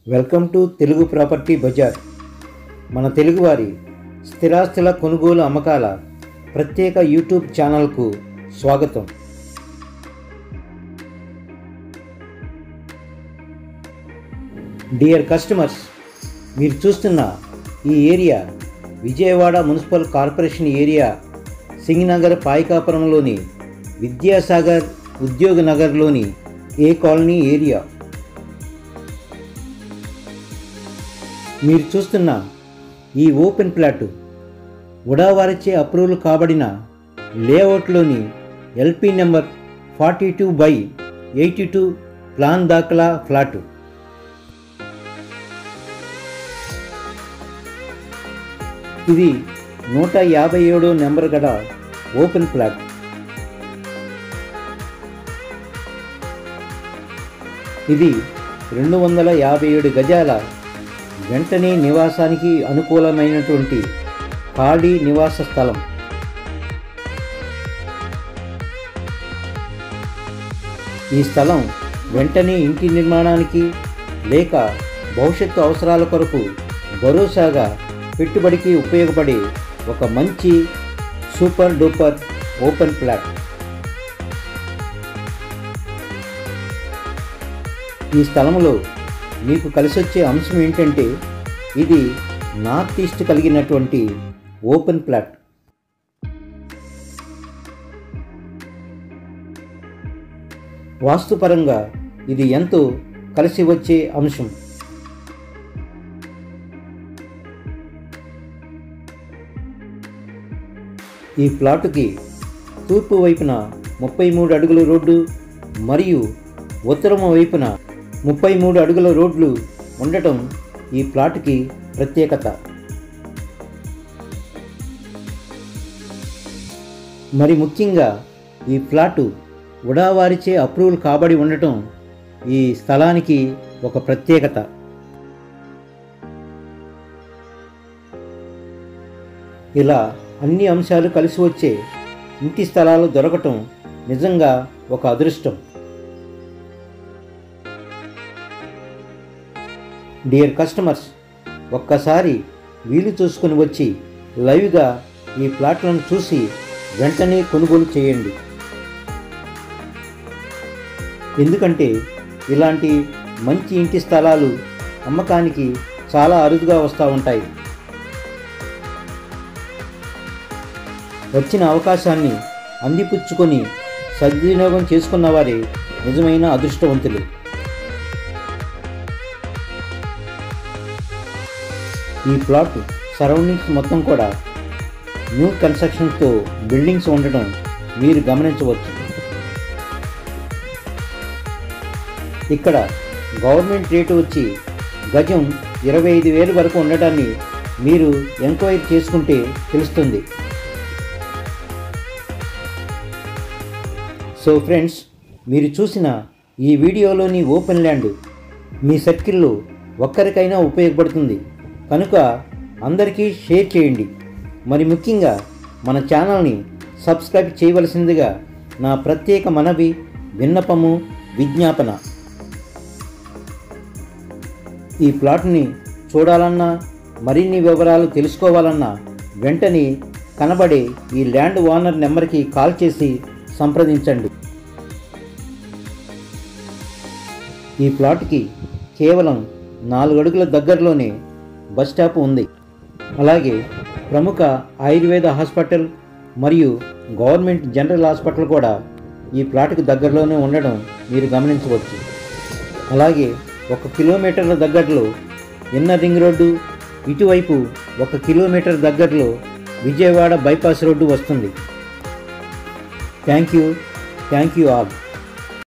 welcome to Telugu property bazaar మన తెలుగువారి స్థిరాస్తుల కొనుగోలు అమ్మకాల ప్రత్యేక యూట్యూబ్ ఛానల్కు స్వాగతం డియర్ కస్టమర్స్ మీరు చూస్తున్న ఈ area Vijayawada municipal corporation area Singanagar పాయకాపురంలోని విద్యాసాగర్ ఉద్యోగ నగర్లోని ఏ కాలనీ ఏరియా మీరు చూస్తున్న ఈ ఓపెన్ ప్లాట్ ఉడావారిచే అప్రూవల్ కాబడిన లేఅవుట్లోని LP number forty two by eighty two plan దాఖలా ఫ్లాటు ఇది నూట యాభై ఏడో నెంబర్ గల ఓపెన్ ప్లాట్ ఇది రెండు వందల యాభై ఏడు గజాల వెంటనే నివాసానికి అనుకూలమైనటువంటి ఖాళీ నివాస స్థలం ఈ స్థలం వెంటనే ఇంటి నిర్మాణానికి లేక భవిష్యత్తు అవసరాల కొరకు భరోసాగా పెట్టుబడికి ఉపయోగపడే ఒక మంచి సూపర్ డూపర్ ఓపెన్ ప్లాట్ ఈ స్థలంలో మీకు కలిసొచ్చే అంశం ఏంటంటే ఇది నార్త్ ఈస్ట్ కలిగినటువంటి ఓపెన్ ప్లాట్ వాస్తుపరంగా ఇది ఎంతో కలిసి వచ్చే అంశం ఈ ప్లాటుకి తూర్పు వైపున ముప్పై మూడు అడుగుల రోడ్డు మరియు ఉత్తరం వైపున ముప్పై మూడు అడుగుల రోడ్లు ఉండటం ఈ ప్లాటుకి ప్రత్యేకత మరి ముఖ్యంగా ఈ ప్లాటు ఉడావారిచే అప్రూవల్ కాబడి ఉండటం ఈ స్థలానికి ఒక ప్రత్యేకత ఇలా అన్ని అంశాలు కలిసి వచ్చే ఇంటి స్థలాలు దొరకటం నిజంగా ఒక అదృష్టం డియర్ కస్టమర్స్ ఒక్కసారి వీలు చూసుకుని వచ్చి లైవ్గా ఈ ప్లాట్లను చూసి వెంటనే కొనుగోలు చేయండి ఎందుకంటే ఇలాంటి మంచి ఇంటి స్థలాలు అమ్మకానికి చాలా అరుదుగా వస్తూ ఉంటాయి వచ్చిన అవకాశాన్ని అందిపుచ్చుకొని సద్వినియోగం చేసుకున్న వారే నిజమైన అదృష్టవంతులు ఈ ప్లాట్ సరౌండింగ్స్ మొత్తం కూడా న్యూ కన్స్ట్రక్షన్తో బిల్డింగ్స్ ఉండడం మీరు గమనించవచ్చు ఇక్కడ గవర్నమెంట్ రేటు వచ్చి గజం ఇరవై ఐదు వేలు వరకు ఉండటాన్ని మీరు ఎంక్వైరీ చేసుకుంటే తెలుస్తుంది సో ఫ్రెండ్స్ మీరు చూసిన ఈ వీడియోలోని ఓపెన్ ల్యాండ్ మీ సర్కిల్లో ఒక్కరికైనా ఉపయోగపడుతుంది కనుక అందరికీ షేర్ చేయండి మరి ముఖ్యంగా మన ఛానల్ని సబ్స్క్రైబ్ చేయవలసిందిగా నా ప్రత్యేక మనవి విన్నపము విజ్ఞాపన ఈ ప్లాట్ని చూడాలన్నా మరిన్ని వివరాలు తెలుసుకోవాలన్నా వెంటనే కనబడే ఈ ల్యాండ్ ఓనర్ నెంబర్కి కాల్ చేసి సంప్రదించండి ఈ ప్లాట్కి కేవలం నాలుగు అడుగుల దగ్గరలోనే బస్ స్టాప్ ఉంది అలాగే ప్రముఖ ఆయుర్వేద హాస్పిటల్ మరియు గవర్నమెంట్ జనరల్ హాస్పిటల్ కూడా ఈ ప్లాట్కి దగ్గరలోనే ఉండడం మీరు గమనించవచ్చు అలాగే ఒక కిలోమీటర్ల దగ్గరలో ఇన్నర్ రింగ్ రోడ్డు ఇటువైపు ఒక కిలోమీటర్ దగ్గరలో విజయవాడ బైపాస్ రోడ్డు వస్తుంది thank you thank you all